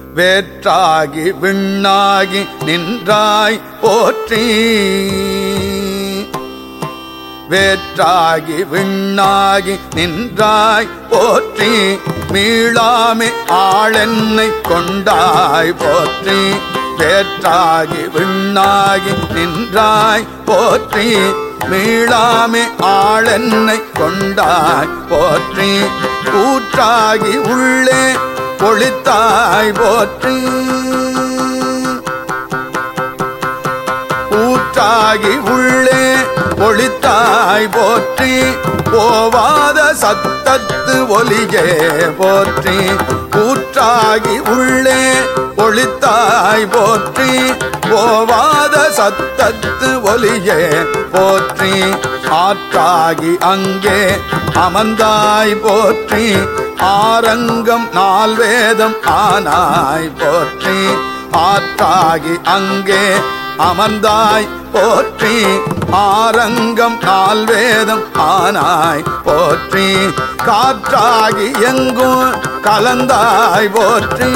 வேற்றாகி விண்ணாகி நின்றாய் போற்றி வேற்றாகி விண்ணாகி நின்றாய் போற்றி மீளாமே ஆளென்னை கொண்டாய் போற்றி வேற்றாகி விண்ணாகி நின்றாய் போற்றி மீளாமே ஆளென்னை கொண்டாய் போற்றி கூற்றாகி உள்ளே பொழித்தாய் போற்றி ஊற்றாகி உள்ளே ஒளித்தாய் போற்றி போவாத சத்தத்து ஒலியே போற்றி ஊற்றாகி உள்ளே ஒளித்தாய் போற்றி போவாத சத்தத்து ஒலியே போற்றி ஆற்றாகி அங்கே அமர்ந்தாய் போற்றி ஆரங்கம் நால்வேதம் ஆனாய் போற்றி ஆற்றாகி அங்கே அமர்ந்தாய் போற்றி ஆரங்கம் நால்வேதம் ஆனாய் போற்றி காற்றாகி எங்கும் கலந்தாய் போற்றி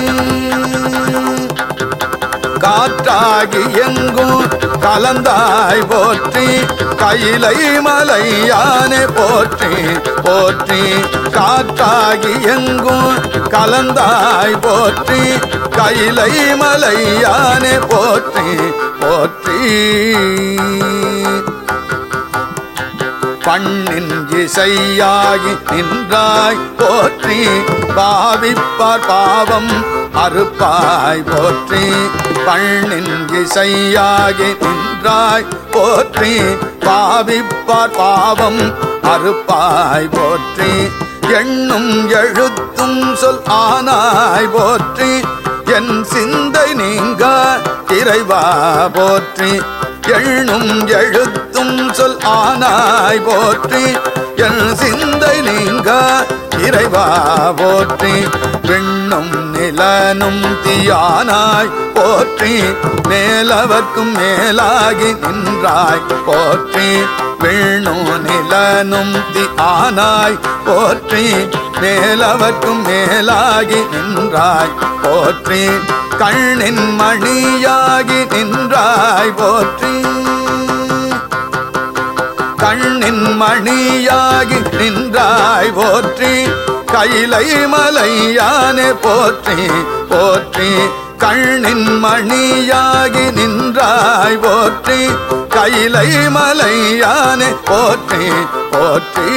காற்றாகி எங்கும் கலந்தாய் போற்றி கையிலை மலையானே போற்றி போற்றி காற்றாகி எங்கும் கலந்தாய் போற்றி கையிலை மலையானே போற்றி போற்றி பண்ணின் இசையாகி நின்றாய் போற்றி பாவிப்பார் பாவம் அறுப்பாய் போற்றி பண்ணின் இசையாகி நின்றாய் போற்றி பாவிப்பார் பாவம் அறுப்பாய் போற்றி எண்ணும் எழுத்தும் சொல் ஆனாய் போற்றி என் சிந்தை நீங்க இறைவா போற்றி எண்ணும் எழுத்தும் சொல் ஆனாய் போற்றி என் சிந்தை நீங்க இறைவா போற்றி விண்ணும் நிலனும் தீயானாய் போற்றி மேலவர்க்கும் மேலாகி நின்றாய் போற்றி விண்ணும் நிலனும் தி ஆனாய் போற்றி மேலவர்க்கும் மேலாகி நின்றாய் போற்றி கண்ணின் மணியாகி நின்றாய் போற்றி கண்ணின் மணியாகி நின்றாய் போற்றி கைலை மலையானே போற்றி போற்றி கண்ணின் மணியாகி நின்றாய் போற்றி கைலை மலையானே போற்றி போற்றி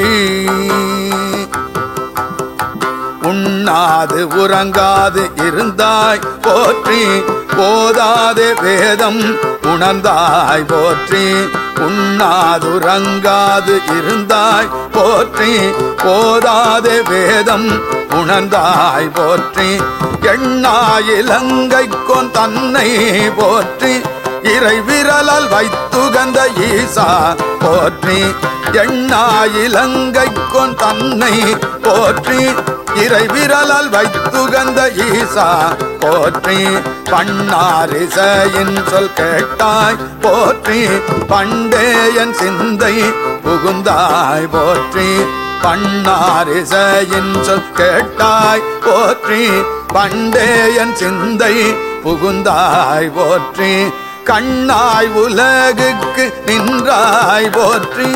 உண்ணாது உறங்காது இருந்தாய் போற்றி போதாதே வேதம் உணர்ந்தாய் போற்றி உண்ணாதுறங்காது இருந்தாய் போற்றி போதாதே வேதம் உணர்ந்தாய் போற்றி எண்ணாயிலங்கைக்கொன் தன்னை போற்றி இறை விரலால் வைத்துகந்த ஈசா போற்றி எண்ணாயிலங்கைக்கொன் தன்னை போற்றி இறை விரலால் வைத்துகந்த ஈசா போற்றி பண்ணாரிசையின் சொல் கேட்டாய் போற்றி பண்டேயன் சிந்தை புகுந்தாய் போற்றி பண்ணாரிசையின் சொல் கேட்டாய் போற்றி பண்டேயன் சிந்தை புகுந்தாய் போற்றி கண்ணாய் உலகுக்கு நின்றாய் போற்றி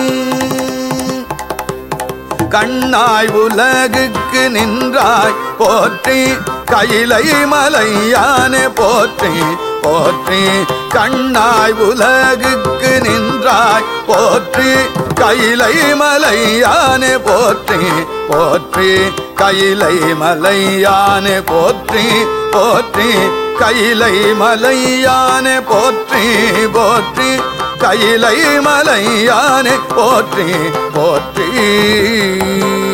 கண்ணாய் உலகுக்கு நின்றாய் போற்றி கைலை மலையானே போற்றி போற்றி கண்ணாய் உலகுக்கு நின்றாய் போற்றி கைலை மலையானே போற்றி போற்றி கைலை மலையானே போற்றி போற்றி கைலை மலையானே போற்றி போற்றி கைலை மலையானே போற்றி போற்றி